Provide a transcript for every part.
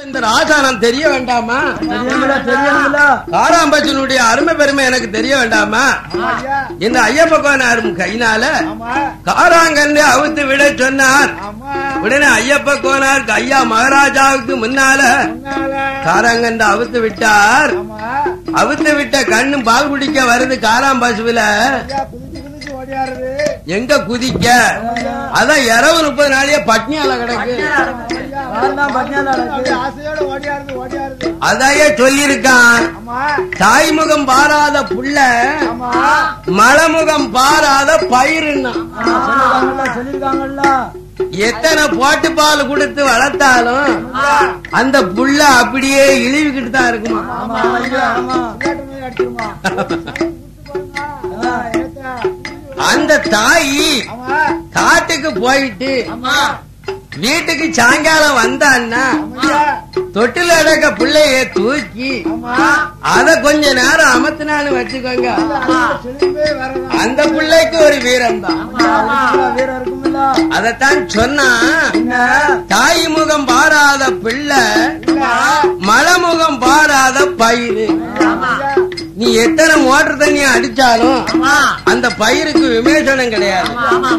இந்த ராஜானம் தெரிய வேண்டாமா தெரியணுமில்ல தெரியணுமில்ல காராம்பச்சனுடைய அருமை பெருமை எனக்கு தெரிய வேண்டாமா ஐயா இந்த ஐயப்ப கோனாரும் கையினால ஆமா காராங்கன்னு அவுத்து விட சொன்னார் ஆமா உடனே ஐயப்ப கோனாருக்கு ஐயா மகாராஜாவுக்கு முன்னால முன்னால காராங்கண்டு அவுத்து விட்டார் ஆமா அவுத்து விட்ட கண்ணு பால் குடிக்க வருது காராம்பசுவில ஐயா குதிச்சு குதிச்சு ஓடியாருது எங்க குதிக்க அதான் இரவு முப்பது நாளையே பட்னியால கிடக்கு யாரெல்லாம் பட்னியால அப்படியே நடக்கு ஆசையோட ஓடியாருது ஓடியாருது அதையே சொல்லியிருக்கான் ஆமா தாய்முகம் பாராத புள்ள ஆமா மலமுகம் பாராத பயிருன்னா சொல்லிருக்காங்கல்ல சொல்லிருக்காங்கல்ல எத்தனை போட்டு பால் கொடுத்து வளர்த்தாலும் அந்த புள்ள அப்படியே இழிவுகிட்டு தான் இருக்குமா ஆமா ஐயா ஆமா விளையாட்டு அடிச்சிருமா அந்த தாயி ஆமா காட்டுக்கு போயிட்டு வீட்டுக்கு சாயங்காலம் வந்தான்னா ஐயா தொட்டில் அடக்க பிள்ளைய தூக்கி ஆமா அத கொஞ்ச நேரம் அமர்த்தினான்னு வச்சுக்கோங்க செழிப்பே வரணும் அந்த பிள்ளைக்கு ஒரு வீரம் தான் வீரம் இருக்குமில்ல அதத்தான் சொன்னா என்ன தாய் முகம் பாராத பிள்ளை மலமுகம் பாராத பயிறு நீ எத்தனை மோட்டர் தண்ணி அடிச்சாலும் அந்த பயிருக்கு விமேசனம் கிடையாது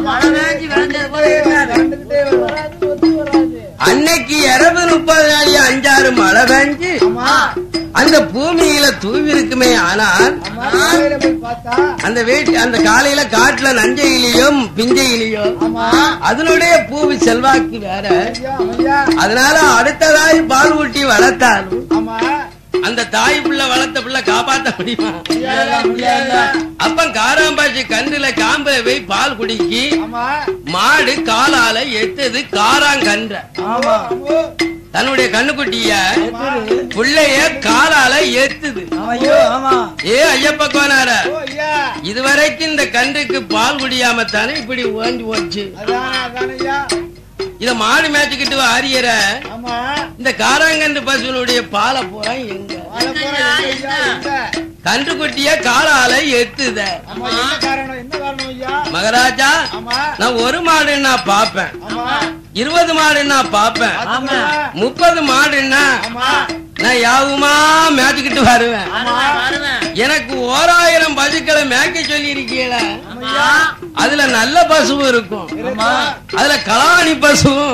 வந்துகிட்டே வரும் அன்னைக்கு இருபது முப்பது நாளைக்கு அஞ்சாறு மழை பெஞ்சு ஆமா அந்த பூமியில தூவி இருக்குமே ஆனால் ஆமா காலையில போய் பார்த்தா அந்த வீட்டு அந்த காலையில காட்டுல நஞ்சையிலையும் பிஞ்சையிலையும் ஆமா அதனுடைய பூவி செல்வாக்கு வேற ஐயா ஐயா அதனால அடுத்ததாய் பால் ஊட்டி வளர்த்தாலும் ஆமா அந்த தாய் புள்ள வளர்த்த புள்ள காப்பாத்த முடியுமா முடியாது முடியாது அப்ப காராம்பாச்சி கன்றுல காம்புல போய் பால் குடிக்கி ஆமா மாடு காலால எத்தது காராங்கன்ற ஆமா தன்னுடைய கண்ணுக்குட்டிய புள்ளைய காலால ஏத்துது ஐயோ ஆமா ஏ ஐயப்ப கோனார ஓ ஐயா இதுவரைக்கும் இந்த கன்றுக்கு பால் குடியாம தானே இப்படி ஓஞ்சி போச்சு அதான் அதான் ஐயா இத மாடு மேய்ச்சிக்கிட்டு ஆரியற ஆமா இந்த காராங்கன்று பசுனுடைய பாலை பூரா எங்க வாழ போறா எங்க ஐயா எங்க கன்றுக்குட்டிய காலால எத்துத ஆமா என்ன காரணம் என்ன காரணம் ஐயா மகாராஜா ஆமா நான் ஒரு மாடு நான் பாப்பேன் ஆமா இருபது மாடு நான் பாப்பேன் ஆமா முப்பது மாடுன்னா ஆமா நான் யாவுமா மேய்ச்சிக்கிட்டு வருவேன் எனக்கு ஓராயிரம் பசுக்களை மேய்க்க சொல்லி இருக்கீங்கள அதுல நல்ல பசுவும் இருக்கும் அதுல கலாணி பசுவும்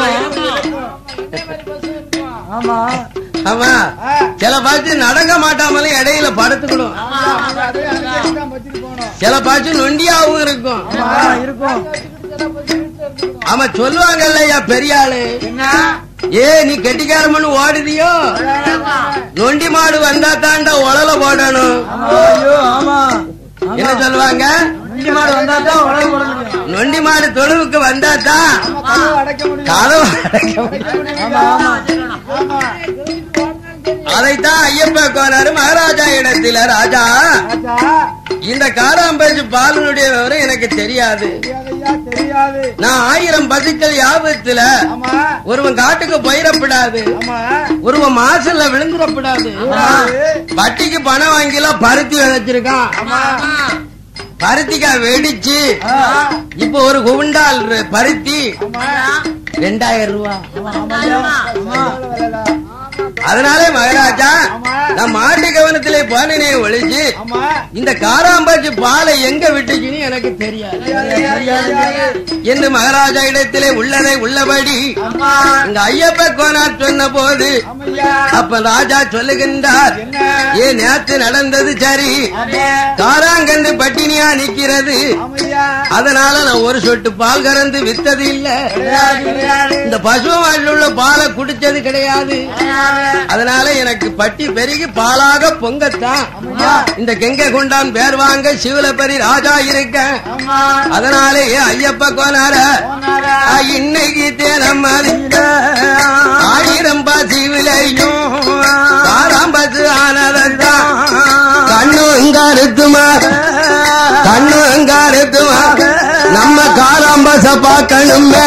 ஆமா ஆமா சில பாச்சு நடக்க மாட்டாமலும் இடையில படுத்துக்கணும் அதே அங்கே தான் வச்சுட்டு போனோம் சில பாச்சு நொண்டியாவும் இருக்கும் ஆமா இருக்கும் ஆமா சொல்லுவாங்கல்ல ஐயா பெரிய ஆளு ஏ நீ கெட்டிக்காரமனு ஓடுதியோ நொண்டி மாடு வந்தா தாண்டா உழல போடணும் ஆமா ஐயோ ஆமா என்ன சொல்லுவாங்க நந்தி மாடு வந்தா தான் உடம்பு போட முடியும் நொண்டி மாடு தொழுவுக்கு வந்தா தான் கதவு அடைக்க முடியும் கதவு அடைக்க முடியும். ஆமா ஆமா ஆமா அதைத்தான் ஐயப்ப கோனாரு மகாராஜா இடத்துல ராஜா ராஜா இந்த காராம்பேச்சு பாலனுடைய விவரம் எனக்கு தெரியாது தெரியாது ஐயா தெரியாது நான் ஆயிரம் பசுக்கள் யாபத்துல ஆமா ஒருவன் காட்டுக்கு பயிரப்படாது ஆமா ஒருவன் மாசல்ல விழுந்துடப்படாது கூடாது. வட்டிக்கு பணம் வாங்கிலாம் பருத்தி விதைச்சிருக்கான் ஆமா பருத்திக்கா வெடிச்சு ஆ. இப்ப ஒரு குவிண்டால் ர- பருத்தி ஆமா ரெண்டாயிரம் ரூபா ஆமா அதனாலே மகாராஜா ஆமா நான் மாட்டு கவனத்திலே போனேனே ஒழிச்சு ஆமா இந்த காராம்பாச்சி பாலை எங்க விட்டுச்சுன்னு எனக்கு தெரியாது என்று மகாராஜா இடத்திலே உள்ளதை உள்ளபடி ஆமா இந்த ஐயப்ப கோனார் சொன்ன போது ஆமையா அப்ப ராஜா சொல்லுகின்றார் என்ன ஏ நேத்து நடந்தது சரி ஆமா காராங்கன்று பட்டினியா நிக்கிறது ஆமையா அதனால நான் ஒரு சொட்டு பால் கறந்து வித்தது இல்ல கிடையாது கிடையாது இந்த பசு மாட்டில் உள்ள பாலை குடிச்சது கிடையாது அதனால எனக்கு பட்டி பெருகி பாலாக பொங்கத்தான் இந்த கெங்கை கொண்டான் பேர் வாங்க சிவலப்பரி ராஜா இருக்க ஆமா அதனாலே ஐயப்ப கோனார போனாரா ஆ, இன்னைக்கு தேனம் மதிக்க ஆயிரம் பசி விலையும் ஆறாம் பசு ஆனதான் கண்ணு கருத்துமா கண்ணு கருத்துமா நம்ம காராம்பச பார்க்கணுமே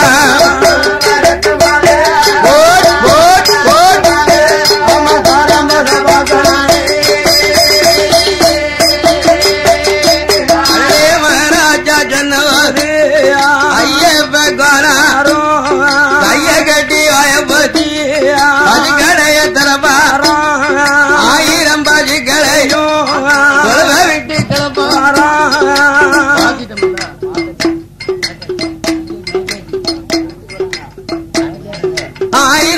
ஓட், ஓட், ஓட். அடே மகாராஜா சொன்னவாறு ஐயப்ப கோனா கைய கட்டி வாய பத்தி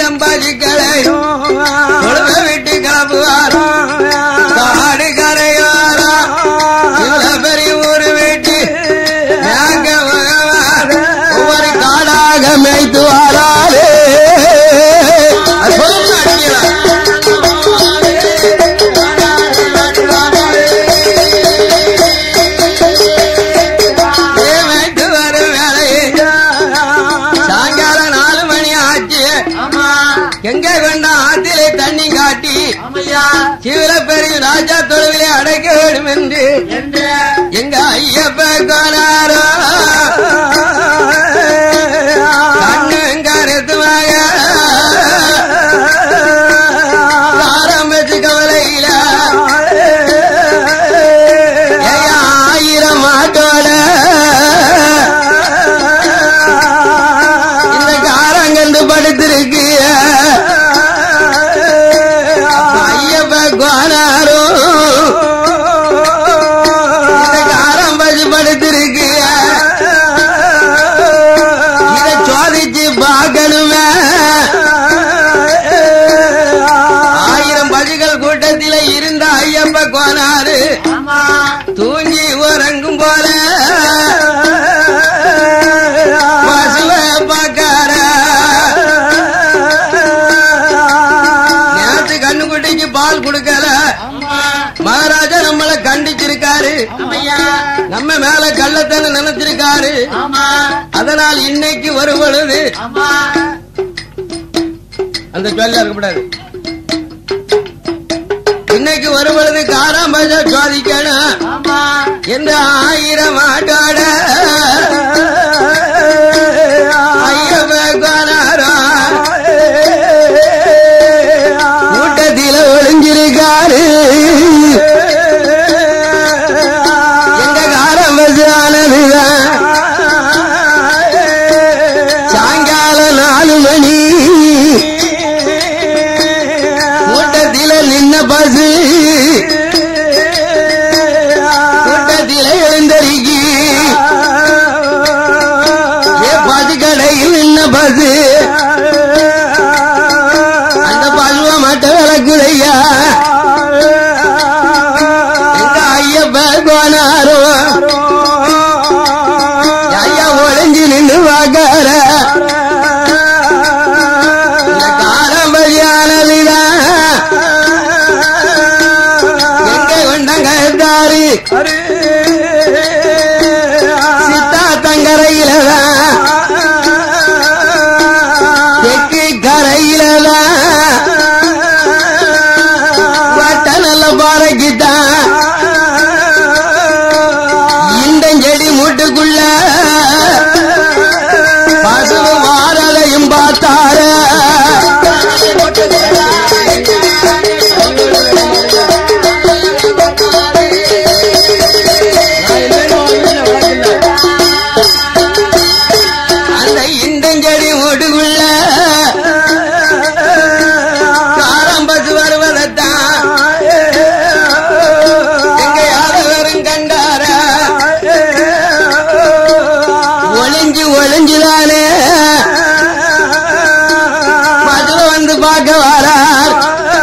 ஆயிரம் பஜிக்களையும் தொழுவ விட்டு கிளம்புவாரா காடு கரையாரா இவ்வளவு பெரிய ஊரு வீட்டு நாங்க பகவான் ஒவ்வொரு காடாக மேய்த்து வாராரே அது சொல்லுங்க அடிக்கலாம். ஏ மேய்த்து வரும் வேலையை சாயங்காலம் நாலு மணி ஆச்சு எங்க வேண்டாம் ஆத்திலே தண்ணி காட்டி சிவல பெரிய ராஜா தொழுவிலே அடைக்க வேண்டும் என்று எங்க ஐயப்ப கோனாரோ கண்ணும் கருத்துமாக ஆரம்பிச்சு கவலையில ஏய்யா, ஆயிரம் மாட்டோட இந்த காரங்கண்டு படுத்திருக்கு ஐயப்ப கோனாரோ இந்த காரம் பசி படுத்திருக்கு இதை சோதிச்சு பார்க்கணுமே ஆயிரம் பசிகள் கூட்டத்தில இருந்த ஐயப்ப கோனாரு தூங்கி உறங்கும் போல பசுவ பார்க்கார நேத்து கண்ணுக்குட்டிக்கு பால் கொடுக்கல மகாராஜா நம்மள கண்டிச்சிருக்காரு நம்ம மேல கள்ளத்தன நினைச்சிருக்காரு அதனால் இன்னைக்கு ஒரு பொழுது அந்த சொல்ல இருக்கக்கூடாது இன்னைக்கு ஒரு பொழுது காராம்பஜ சோதிக்கணும் என்ற ஆயிரம் ஆட்டோட ஐயப்ப கோனாரோ கூட்டத்தில ஒளிஞ்சிருக்காரு எங்க காராம்பஜ ஆனதுதான் சாயங்காலம் நாலு மணி கூட்டத்தில நின்ன பசு கூட்டத்தில எழுந்தருகி ஏ பசு கடையில் நின்ன பசு அந்த பசுவ மட்டும் விளக்குதையா எங்க ஐயப்ப கோனாரோ ஐயா ஒளிஞ்சு நின்று வாக்கார காரம்பதியானதுதான் எங்க கொண்டங்கத்தாரு சித்தா தங்கரையிலதான் தெற்கு கரையிலதான் வட்ட நல்ல பாறைக்குத்தான் இந்த செடி மூட்டுக்குள்ள பசு வாரலையும் பார்த்தாரு அந்த இந்தஞ்செடி மூட்டுக்குள்ள காரம் பசு வருவதைத்தான் எங்க யாதவரும் கண்டார ஒளிஞ்சு ஒளிஞ்சுதானே பசுவ வந்து பார்க்க வரார்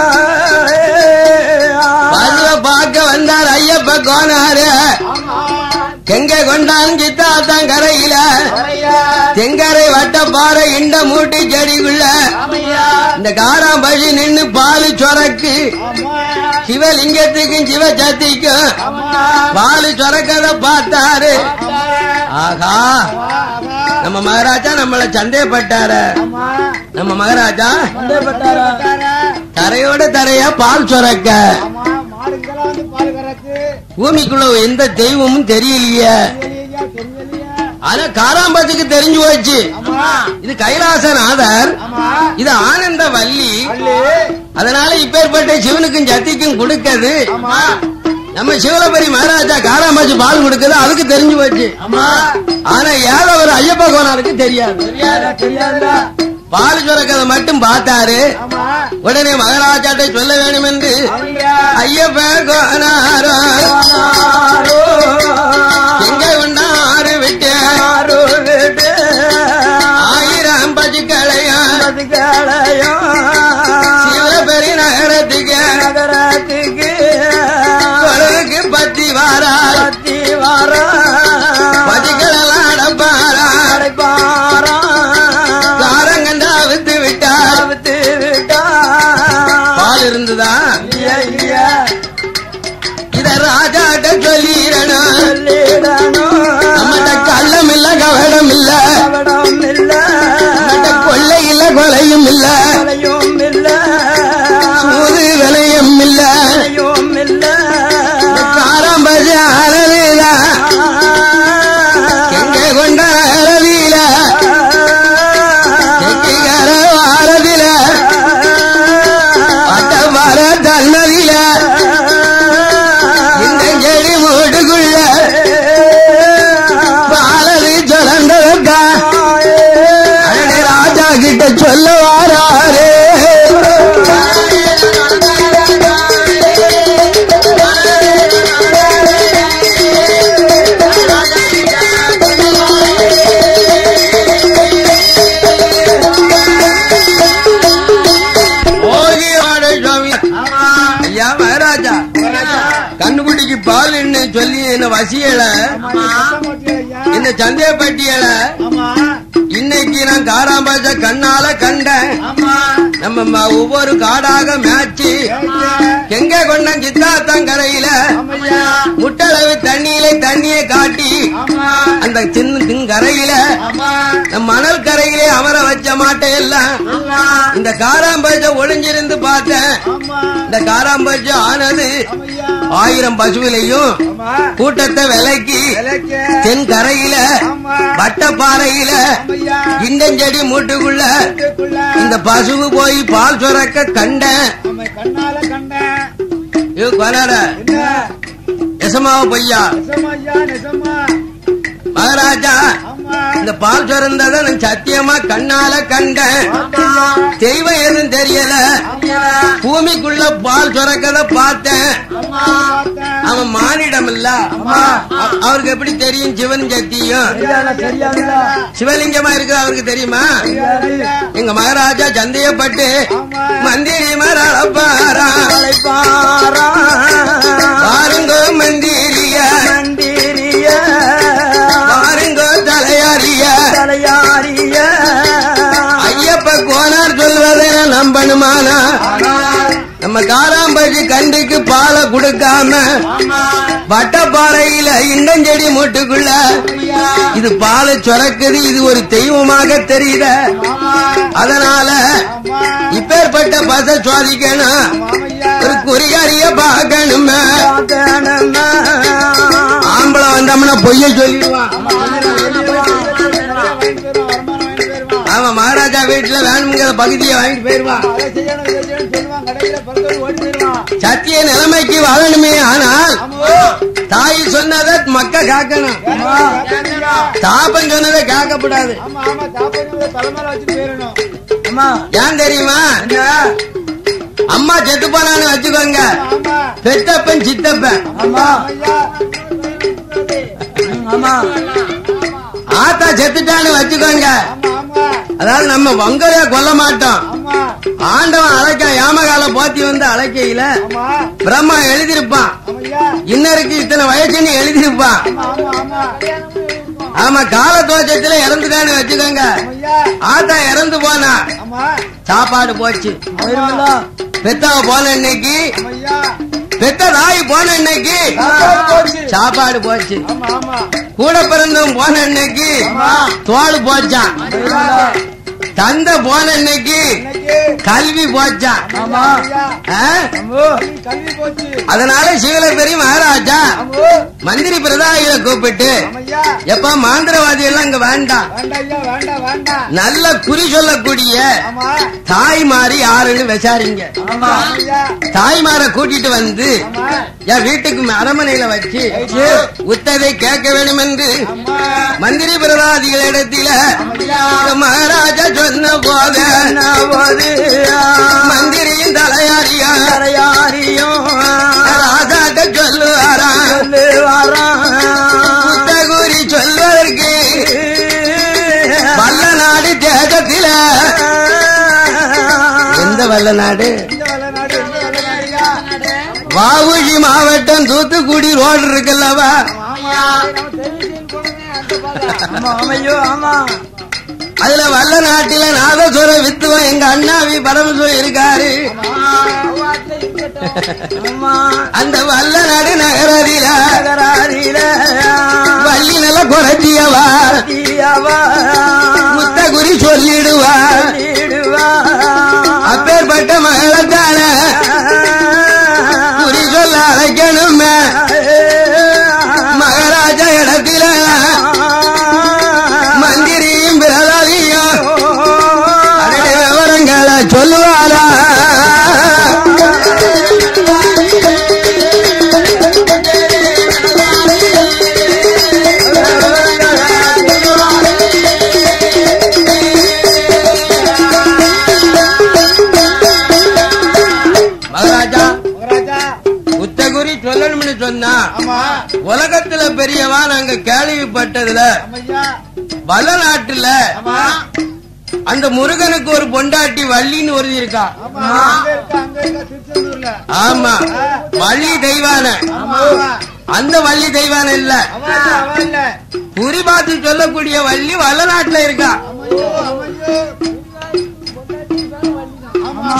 பசுவ பார்க்க வந்தார் ஐயப்ப கோனாரு எங்க கொண்டான் சித்தாத்தான் கரையில தெங்கரை வட்ட பாறை இந்த மூட்டி செடிக்குள்ள இந்த காராம் பசி நின்னு பாலு சொரக்கு சிவலிங்கத்துக்கும் சிவசக்திக்கும் பாலு சொரக்கத பார்த்தாரு ஆகா நம்ம மகாராஜா நம்மள சந்தேகப்பட்டாரு நம்ம மகாராஜா தரையோட தரையா பால் சொரக்க மாடுங்கெல்லாம் வந்து பால் கறக்கு பூமிக்குள்ள எந்த தெய்வமும் தெரியலையே தெரியலையா தெரியலையா ஆனா காராம்பத்துக்கு தெரிஞ்சு போச்சு ஆமா இது கைலாசநாதர் ஆமா இது ஆனந்த வள்ளி அல்லு அதனால இப்பேற்பட்ட சிவனுக்கும் சக்திக்கும் கொடுக்கது ஆமா நம்ம சிவலபரி மகாராஜா காராம்பாச்சு பால் கொடுக்குது அதுக்கு தெரிஞ்சு போச்சு ஆமா ஆனா ஏதோ ஒரு ஐயப்ப கோனாருக்கு தெரியாது தெரியாதா தெரியாதா பால் சுரக்கதை மட்டும் பார்த்தாரு ஆமா உடனே மகாராஜாட்ட சொல்ல வேண்டும் என்று அப்படியா ஐயப்ப கோனாரோ எங்க உண்டாரு விட்டு ஆயிரம் பசுக்களையும் பதிகளெல்லாம் அடப்பாரா காரங்கண்டா வித்து விட்டார் பால் இருந்ததா இத ராஜாட்ட சொல்லிடணும் நம்மகிட்ட கள்ளம் இல்ல கவடம் இல்ல நம்மகிட்ட கொள்ளை இல்ல கொலையும் இல்ல சூது விலையும் இல்ல காரம்பதி அறவில எங்க கொண்ட அறவில எங்கிகர வாரதில பட்ட வர தன்னதில இந்த செடி மூட்டுக்குள்ள பாலது சுரந்ததா அடடே ராஜா கிட்ட சொல்ல வாராரே போகி வாட சுவாமி ஐயா மகாராஜா கண்ணுக்குட்டிக்கு பால் என்ன சொல்லி என்ன வசியல இந்த சந்தேகப்பட்டியல இன்னைக்கு நான் காராம்பாச கண்ணால கண்டேன் நம்ம ம- ஒவ்வொரு காடாக மேய்ச்சி எங்க கொண்ட சித்தாத்தங்கரையில முட்டளவு தண்ணியில தண்ணியை காட்டி அந்த சின்ன திங்கரையில நம்ம மணல் கரையிலே அமர வச்ச மாட்டை எல்லாம் இந்த காராம்பச்சை ஒளிஞ்சிருந்து பார்த்தேன் இந்த காராம்பச்சை ஆனது ஆயிரம் பசுவிலையும் கூட்டத்தை விலைக்கு தென்கரையில வட்டப்பாறையில இண்டஞ்செடி மூட்டுக்குள்ள இந்த பசுவு போய் பால் சுரக்க கண்டேன் கண்ணால கண்டேன் ஐயோ, கொனால என்ன எசமாவ பொய்யா நிஜமா ஐயா நிஜமா மகாராஜா ஆமா இந்த பால் சுரந்ததை நான் சத்தியமா கண்ணால கண்டேன் தெய்வம் எதுவும் தெரியல பூமிக்குள்ள பால் சுரக்கத பார்த்தேன் அம்மா பார்த்தேன் அவன் மானிடம் இல்ல அ- அவருக்கு எப்படி தெரியும் சிவன் சத்தியம் சிவலிங்கமா இருக்கிற அவருக்கு தெரியுமா எங்க மகாராஜா சந்தேகப்பட்டு மந்திரி மரப்பாரா பாருங்க மந்திரிய பாருங்க தலையாரிய ஐயப்ப கோனார் சொல்வதை நான் நம்பணுமானா நம்ம காராம்பட்டி கண்டிக்கு பாலை கொடுக்காம வட்டப்பாறையில இண்டஞ்செடி மூட்டுக்குள்ள இது பாலை சுரக்குது இது ஒரு தெய்வமாக தெரியுத அதனால இப்பேற்பட்ட பச சுவாதிக்கணும் ஒரு குறிகாரிய பார்க்கணுமே ஆம்பளை வந்தோம்னா பொய்ய சொல்லிடுவான் அவன் மகாராஜா வீட்டுல வேணுங்கிற பகுதியை வாங்கிட்டு போயிருவான் சத்திய நிலைமைக்கு வாழணுமே ஆனால் தாய் சொன்னதை மக்க காக்கணும் தாப்பன் சொன்னதை காக்கப்படாது ஏன் தெரியுமா அம்மா செத்து போனான்னு வச்சுக்கோங்க பெத்தப்பன் சித்தப்பன் ஆத்தா செத்துட்டான்னு வச்சுக்கோங்க அதாவது நம்ம வங்கரைய கொல்ல மாட்டோம் ஆண்டவன் அழைக்க யாமகால போத்தி வந்து அழைக்கையில பிரம்மா எழுதியிருப்பான் இன்னருக்கு இத்தனை வயசுன்னு எழுதியிருப்பான் ஆமா கால தோஷத்துல இறந்துட்டான்னு வச்சுக்கோங்க ஆத்தா இறந்து போனா சாப்பாடு போச்சு பெத்தவ போன இன்னைக்கு பெத்த தாய் போன இன்னைக்கு சாப்பாடு போச்சு கூட பிறந்தவன் போன இன்னைக்கு தோல் போச்சான் தந்தை போன இன்னைக்கு கல்வி போச்சான் ஆ? கல்வி போச்சு அதனால சிவல பெரிய மகாராஜா மந்திரி பிரதாயில கூப்பிட்டு ஐயா எப்ப மாந்திரவாதி எல்லாம் இங்க வேண்டாம் வேண்டாம் ஐயா வேண்டாம் வேண்டாம் நல்ல குறி சொல்லக்கூடிய ஆமா தாய்மாரி யாருன்னு விசாரிங்க ஆமா ஐயா தாய்மார கூட்டிட்டு வந்து ஆமா என் வீட்டுக்கு அரமனையில வச்சு உத்ததை கேட்க வேண்டும் என்று அம்மா மந்திரி பிரதாதிகளிடத்தில இந்த மகாராஜா சொன்ன போது மந்திரியின் தலையாரியா ராஜாட்ட சொல்லுவாரா புத்தகுரி சொல்வதற்கு வல்ல நாடு தேசத்தில எந்த வல்ல நாடு இந்த வல்ல நாடு இந்த வல்ல நாடு ஐயா வாவுஜி மாவட்டம் தூத்துக்குடி ரோடு இருக்குல்லவா ஆமா ஆமா ஆமையோ ஆமா அதுல வல்ல நாட்டில நாதசுர வித்துவம் எங்க அண்ணாவி பரமசுரம் இருக்காரு ஆமா அந்த வல்ல நாடு நகரதில நகராதில வள்ளி நில குறைச்சியவா தீயவா முத்த குறி சொல்லிடுவா நீடுவா அப்பேற்பட்ட மகளத்தான குறி சொல்ல அழைக்கணுமே மகாராஜா இடத்தில மந்திரியும் பிரதாதியும் அடடே விவரங்களை சொல்லுவாரா மகாராஜா மகாராஜா உத்தகுரி சொல்லணும்னு சொன்னா ஆமா உலகத்துல பெரியவா நாங்க கேள்விப்பட்டதுல ஆமையா வல நாட்டுல ஆமா அந்த முருகனுக்கு ஒரு பொண்டாட்டி வள்ளின்னு ஒரு இருக்கா ஆமா அங்க இருக்கா அங்க இருக்கா திருச்செந்தூர்ல ஆமா வள்ளி தெய்வான ஆமா அந்த வள்ளி தெய்வான இல்ல அவன் இல்ல, அவன் இல்ல குறி பார்த்து சொல்லக்கூடிய வள்ளி வல நாட்டுல இருக்கா அமையோ அமையோ ஆமா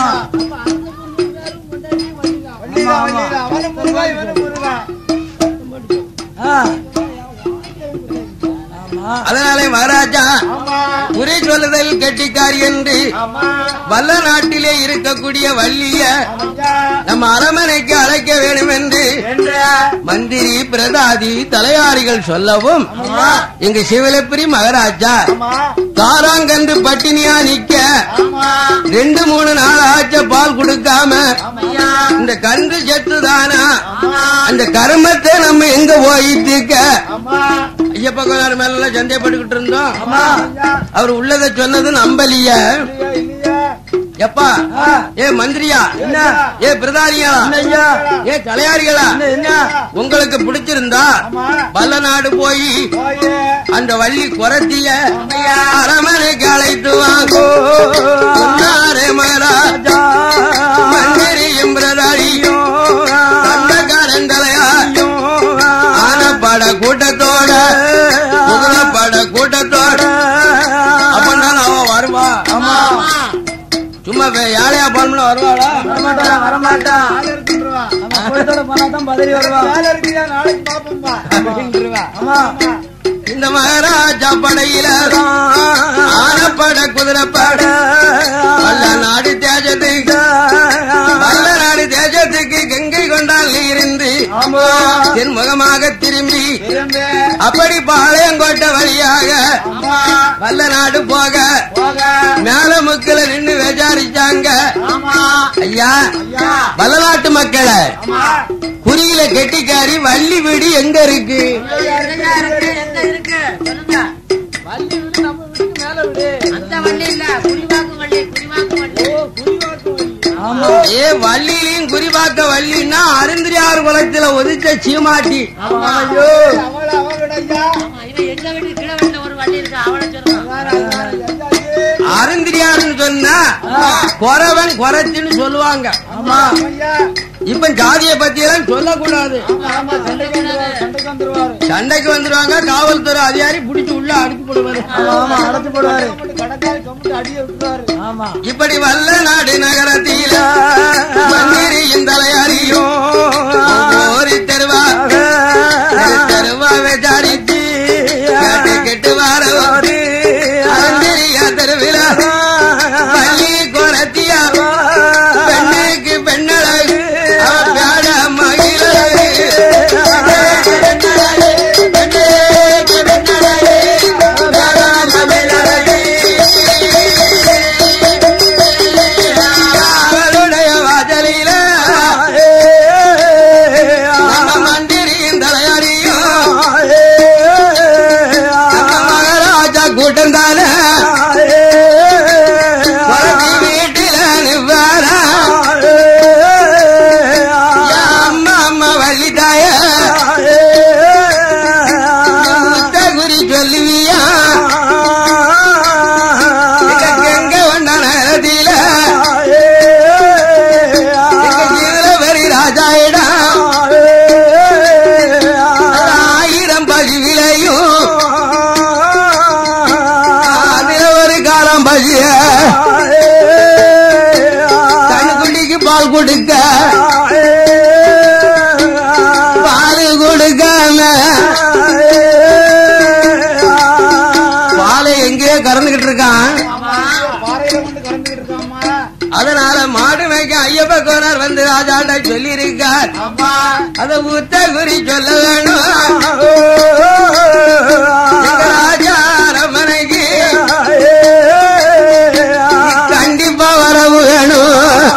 வள்ளிதா வள்ளிதா அவனும் முருகா இவனும் முருகா ஆ. ஆமா அதனாலே மகாராஜா ஆமா குறி சொல்லுதல் கெட்டிக்காரி என்று ஆமா வல்ல நாட்டிலே இருக்கக்கூடிய வள்ளிய அமையா நம்ம அரமனைக்கு அழைக்க வேண்டும் என்று என்ற மந்திரி பிரதாதி தலையாரிகள் சொல்லவும் ஆமா எங்க சிவலப்பிரி மகாராஜா ஆமா காராங்கன்று பட்டினியா நிக்க ஆமா ரெண்டு மூணு நாள் ஆச்ச பால் கொடுக்காம ஆமையா இந்த கன்று செத்துதானா ஆமா அந்த கர்மத்தை நம்ம எங்க போய் தீர்க்க ஆமா ஐயப்ப கோளாறு மேல எல்லாம் சந்தேகப்பட்டுக்கிட்டு இருந்தோம் ஆமா ஐயா அவர் உள்ளதை சொன்னது நம்பலிய இல்லையா இல்லையா எப்பா ஆ. ஏ மந்திரியா என்ன ஏ பிரதானிகளா என்ன ஐயா ஏ தலையாரிகளா என்ன என்ன உங்களுக்கு பிடிச்சிருந்தா ஆமா வல்ல நாடு போய் போயே அந்த வள்ளி குரத்திய அரமனைக்கு அழைத்து வாங்கோ சொன்னாரே மகாராஜா மந்திரியும் பிரதானியும் சொந்தக்காரன் தலையா ஆனப்பட கூட்டத்தோட குதிரைப்பட கூட்டத்தோட அப்படின்னா அவ வருவா சும்மா வே- யாழையா பால்மன வருவாளா வரமாட்டா வரமாட்டா ஆள் இருக்குன்றவா நம்ம குளத்தோட போனாதான் பதறி வருவா வேலை இருக்குயா நாளைக்கு பாப்போம்பா அப்படின்றவா ஆமா இந்த மகாராஜா படையில ஆனப்பட குதிரைப்பட வல்ல நாடு தேஜத்துக்கு வல்ல நாடு தேஜத்துக்கு கங்கை கொண்டால் இருந்து ஆமா தென்முகமாக திரும்பி திரும்ப அப்படி பாளையங்கோட்டை வழியாக ஆமா வல்ல நாடு போக போக மேல முக்கில நின்னு விசாரிச்சாங்க ஆமா ஐயா ஐயா வல்லநாட்டு மக்களை ஆமா குறியில கெட்டிக்காரி வள்ளி வீடு எங்க இருக்கு எங்க இருக்கு எங்க இருக்கு சொல்லுங்க வள்ளி விடு நம்ம வீட்டுக்கு மேல விடு அந்த வள்ளி இல்ல குடிவாக்கு வள்ளி குடிவாக்கு வள்ளி ஓ குறிவாக்கு வள்ளி ஆமா ஏ வள்ளியிலையும் குறிபாக்க வள்ளின்னா அருந்திரியார் குளத்துல ஒதிச்ச சீமாட்டி ஆமா ஐயோ அவள அவளோட ஐயா ஆமா, இவன் எங்க வீட்டு கீழ வீட்டுல ஒரு வள்ளி இருக்கு அவளை சொல்லுங்க வேற, வேற, ஐயா, ஐயே. அருந்திரியார்னு சொன்னா குறவன் குறைச்சுன்னு சொல்லுவாங்க ஆமா ஐயா இப்ப ஜாதிய பத்தி எல்லாம் சொல்லக்கூடாது ஆமா ஆமா சண்டைக்கு வந்துருவாரு சண்டைக்கு வந்துருவாரு சண்டைக்கு வந்துருவாங்க காவல்துறை அதிகாரி புடிச்சு உள்ள அடிச்சு போடுவாரு ஆமா ஆமா அடைச்சு போடுவாரு கம்முட்டு கடற்காரி கம்முட்டு அடிய விட்டுருவாரு ஆமா இப்படி வல்ல நாடு நகரத்தில மந்திரியின் தலையாரியும் ஓரி தெருவா தெருவா விசாரிச்சு கேட்டு கெட்டு வாரவோரு மந்திரியா தெருவில பள்ளி குரத்தியா பெண்ணுக்கு பெண்ணழகு அவ பேட மகிழகு பெண்ணுக்கு பெண்ணழகு பேட மகிழகு பால் கொடுக்க பால் கொடுக்காம பாலை எங்கேயோ கறந்துகிட்டு இருக்கான் பாறையில கொண்டு கறந்துகிட்டு இருக்காம்மா அதனால மாடு மேய்க்க ஐயப்ப கோனார் வந்து ராஜாட்ட சொல்லி இருக்கார் அத ஊத்த குறி சொல்ல வேணும் எங்க ராஜா அரமனைக்கு கண்டிப்பா வரவு வேணும்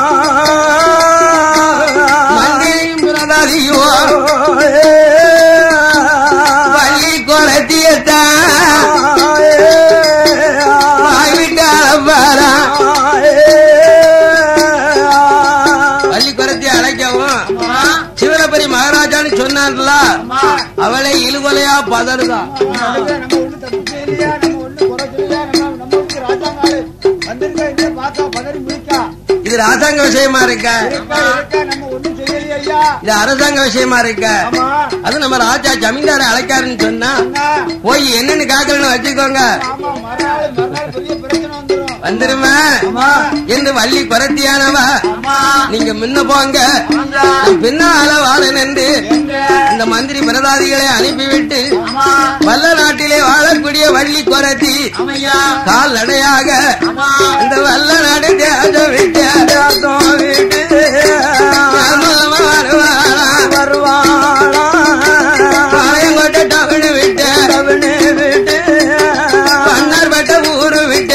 மந்திரியும் பிரதாதியும் பள்ளி குளத்தியத்தான் வாங்கிட்டார பாரா பள்ளி குளத்திய அழைக்கவும் சிவரபரி மகாராஜான்னு சொன்னார்ல அவளை இழுவலையா பதறுதான் அதுக்கு நம்ம ஒண்ணு தப்பு செய்யலையா நம்ம ஒண்ணு குறை சொல்லலையா நம்ம நம்ம வீட்டுக்கு ராஜாங்காலு வந்திருக்கா இங்க பார்த்தா பதறி முடிக்கா இது ராஜாங்க விஷயமா இருக்க இருக்கா இருக்கா நம்ம ஒண்ணும் செய்யலையா ஐயா இது அரசாங்க விஷயமா இருக்க ஆமா அது நம்ம ராஜா ஜமீன்தார அழைக்காருன்னு சொன்னா அண்ணா போய் என்னன்னு காக்கலன்னு வச்சுக்கோங்க ஆமா மறுநாள் மறுநாள் பெரிய பிரச்சனை வந்துரும் வந்துருமா என்று வள்ளி குரத்தியானவா நீங்க முன்ன போங்க நான் பின்னால வாழ நின்று இந்த மந்திரி பிரதாதிகளை அனுப்பிவிட்டு வல்ல நாட்டிலே வாழக்கூடிய வள்ளி குரத்தி கால் நடையாக இந்த வல்ல நாடு தேசம் விட்டு பாளையங்கோட்டை டவுனு விட்டு பன்னார் பட்ட ஊரு விட்டு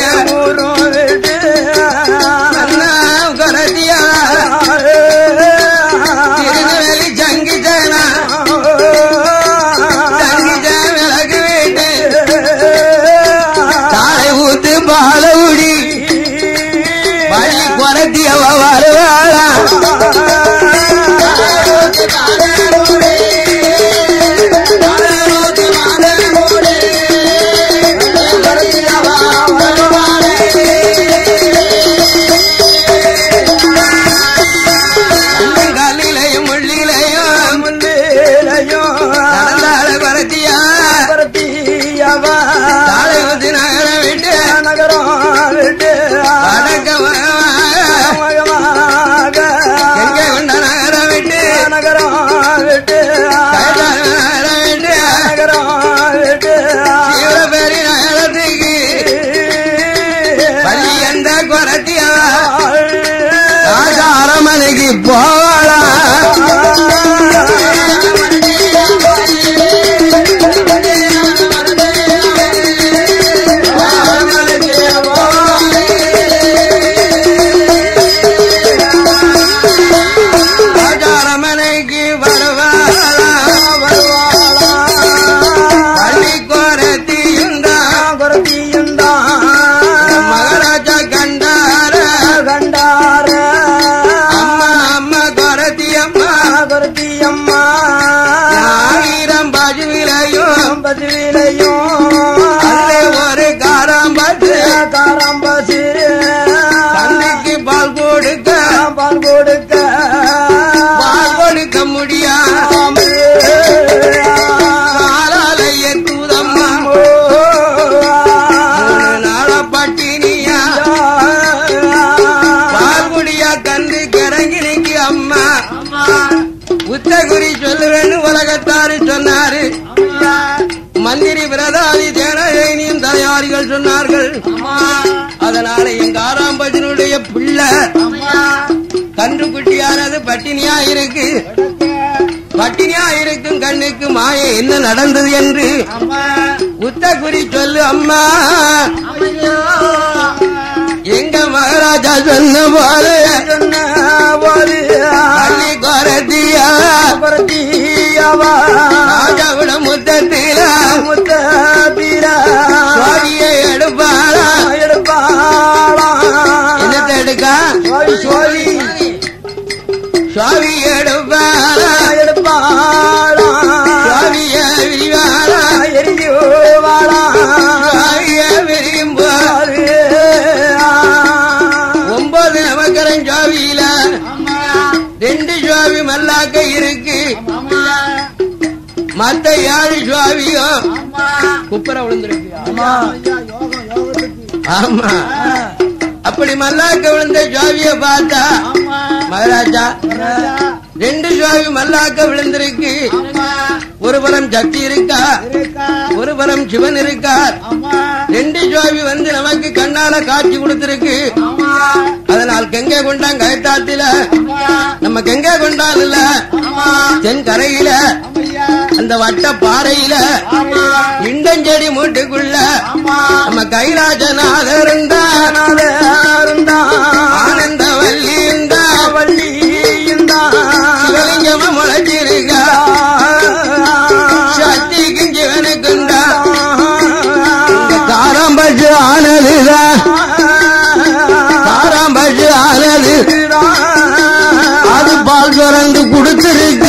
அண்ணா குரத்தியா திருநெல்வேலி சங்கிச்சனா சங்கிச்ச விளக்கு வீட்டு தாளை ஊத்து பாலவுடி வள்ளி குரத்தியவ வருவாளா கல்லிலையும் முள்ளிலையும் நடந்தால குரத்தியா தாளை ஊத்து நகர விட்டு வடக்க எங்க கொண்ட நகர விட்டு கைலாய நகர விட்டு சிவபெரி நகரத்துக்கு பள்ளி எந்த குரத்தியா ராஜா அரமனைக்கு போவாளா ராஜா அரமனைக்கு வருவாளா பள்ளி குரத்தியும் மகாராஜா கண்டார அம்மா அம்மா குரத்தி அம்மா ஆயிரம் பஜுவிலையும் அல்லே ஒரு காராம்பத்து தந்தைக்கு பால் கொடுக்க பால் கொடுக்க பால் கொடுக்க முடியா காலாலய தூதம்மா மூணு நாளா பட்டினியா பால் குடியா கண்டு கிறங்கினிக்கு அம்மா உத்தகுரி சொல்லுவேன்னு உலகத்தாரு சொன்னாரு மந்திரி பிரதாதி தேனகைனியும் தலையாரிகள் சொன்னார்கள் அதனால எங்க ஆறாம்பதினுடைய பிள்ளை கன்று குட்டியானது பட்டினியா இருக்கு பட்டினியா இருக்கும் கண்ணுக்கு மாய என்ன நடந்தது என்று உத்தகுரி சொல்லு அம்மா எங்க மகாராஜா சொன்ன போல அள்ளி குரத்தியா ராஜாவிட முத்தத்தில சுவாமியை எடுப்பாளா என்னத்தை எடுக்கா சுவாமி எடுப்பாளா சுவாமிய விரிவாளா சுவாமிய விரியும் போது ஒன்பது நமக்கரன் சுவாமியில ரெண்டு சுவாமி மல்லாக்க இருக்கு மத்த ஏழு சுவாமியும் குப்புற விழுந்திருக்கு ஆமா அப்படி மல்லாக்க விழுந்த சுவாமிய பார்த்தா மகாராஜா ரெண்டு சுவாமி மல்லாக்க விழுந்திருக்கு ஒரு புறம் சக்தி இருக்கா ஒரு புறம் சிவன் இருக்கார் ரெண்டு சுவாமி வந்து நமக்கு கண்ணால காட்சி கொடுத்திருக்கு அதனால் கெங்கை கொண்டான் கயத்தாத்தில நம்ம கெங்கை கொண்டான் இல்ல தென்கரையில அந்த வட்ட பாறையில இண்டஞ்செடி மூட்டுக்குள்ள நம்ம கைலாசநாதர் இருந்தார் ஆனந்த வள்ளி இருந்தா வள்ளி சிவலிங்கமா முளைச்சிருக்கா சக்திக்கு சிவனுக்குண்டா காராம்பச்சு ஆனதுதான் காராம்பச்சு ஆனது அது பால் சுரந்து கொடுத்திருக்கு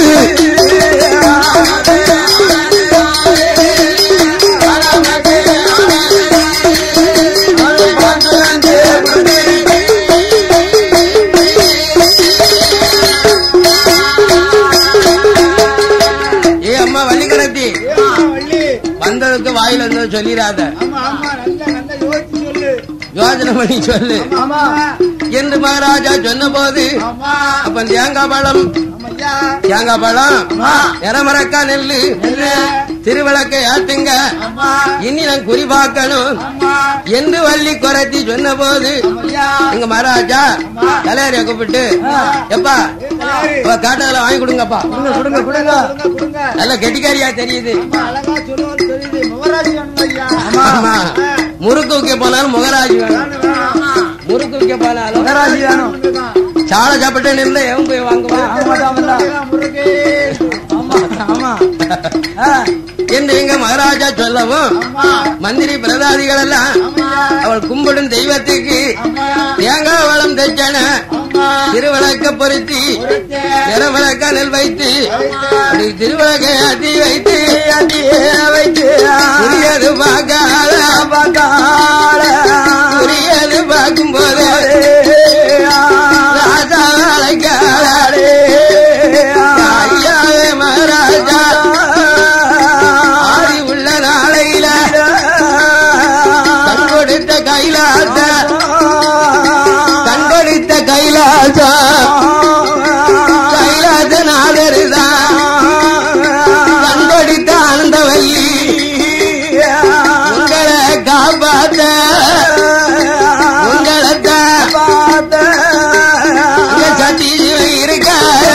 ஏ அம்மா வள்ளி கிடத்தி வந்ததுக்கு வாயில வந்து சொல்லிடாத யோசனை பண்ணி சொல்லு என்று மகாராஜா சொன்ன போது அப்ப தேங்காய் பழம் தேங்காய் பழம் இரமரக்கா நெல்லு திருவிளக்கை ஏத்துங்க இனி நான் குறி பார்க்கணும் என்று வள்ளி குறைத்தி சொன்ன போது எங்க மகாராஜா தலையாரிய கூப்பிட்டு எப்பா அவ காட்டதுல வாங்கி கொடுங்கப்பா கொடுங்க கொடுங்க நல்ல கெட்டிக்காரியா தெரியுது அழகா சொல்லுவது தெரியுது முகராஜி ஐயா ஆமா முறுக்கு வைக்க போனாலும் முகராஜ் வேணும் முறுக்கு வைக்க போனாலும் மகராஜி வேணும் சாலை சாப்பிட்டு நின்று எவன் போய் வாங்குவான் ஆமாட்டாமல்ல முருகே ஆமா ஆமா ஆ, என்று எங்க மகாராஜா சொல்லவும் மந்திரி பிரதாதிகள் எல்லாம் அவள் கும்பிடும் தெய்வத்துக்கு தேங்காய் வளம் தைச்சன திருவிளக்க பொருத்தி நிறவிளக்க நெல் வைத்து அப்படி திருவிளக்கை அத்தி வைத்து வைத்து புரியது பார்க்காத பார்க்கால புரியது பார்க்கும் போது ராஜா அழைக்காதே ஐயாவே மகாராஜா ஆடி உள்ள நாளையில கண் கொடுத்த கைலாச கண் கொடுத்த கைலாச கைலாச நாதருதான் கண் கொடுத்த ஆனந்தவல்லி உங்களை காப்பாத்த உங்களை சட்டி இருக்காரு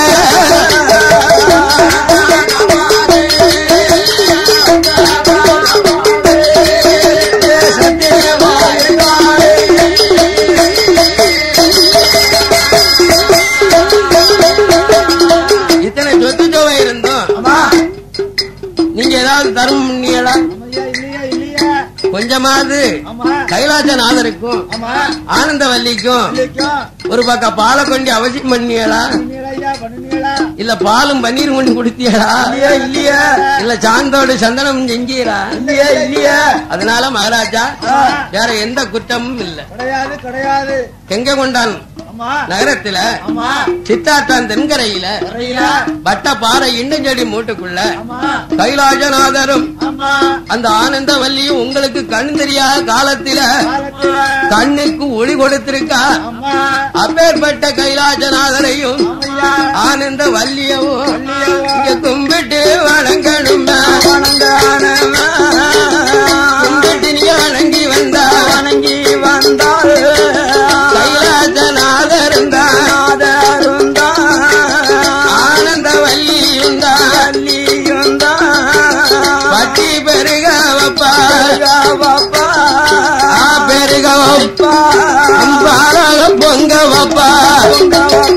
இத்தனை சொத்து ஜோவை இருந்தோம் நீங்க ஏதாவது தரும் பண்ணீங்களா ஐயா இல்லையா இல்லையா கொஞ்சமாவது ஆமா கைலாசநாதருக்கும் ஆமா ஆனந்தவல்லிக்கும் இல்லைக்கா ஒரு பக்கம் பாலை கொண்டு அவசியம் பண்ணீங்களா பண்ணுவீங்களா ஐயா பண்ணுவீங்களா இல்ல பாலும் பன்னீர் கொண்டு குடுத்தீங்களா இல்லையா இல்லையா இல்ல சாந்தோடு சந்தனம் செஞ்சீரா இல்லையா இல்லையா அதனால மகாராஜா வேற எந்த குற்றமும் இல்ல கிடையாது கிடையாது எங்க கொண்டான் ஆமா நகரத்துல ஆமா சித்தாத்தான் தென்கரையில கரையில வட்டப்பாறை இன்னஞ்செடி மூட்டுக்குள்ள ஆமா கைலாசநாதரும் ஆமா அந்த ஆனந்தவல்லியும் உங்களுக்கு கண் தெரியாத காலத்தில காலத்துல கண்ணுக்கு ஒளி கொடுத்திருக்கா ஆமா அப்பேற்பட்ட கைலாசநாதரையும் ஐயா ஆனந்த வல்லியவும் இங்க கும்பிட்டு வணங்கணுமா வணங்கானமா கும்பிட்டு நீ வணங்கி வந்தா வணங்கி வந்தாள் கைலாசநாதரும் தான் நாதருந்தான் ஆனந்த வல்லியும் தான் வள்ளியுந்தான் பட்டி பெருக வப்பா பாப்பா ஆ பெருக வப்பா பாலக பொங்க வப்பா பொங்க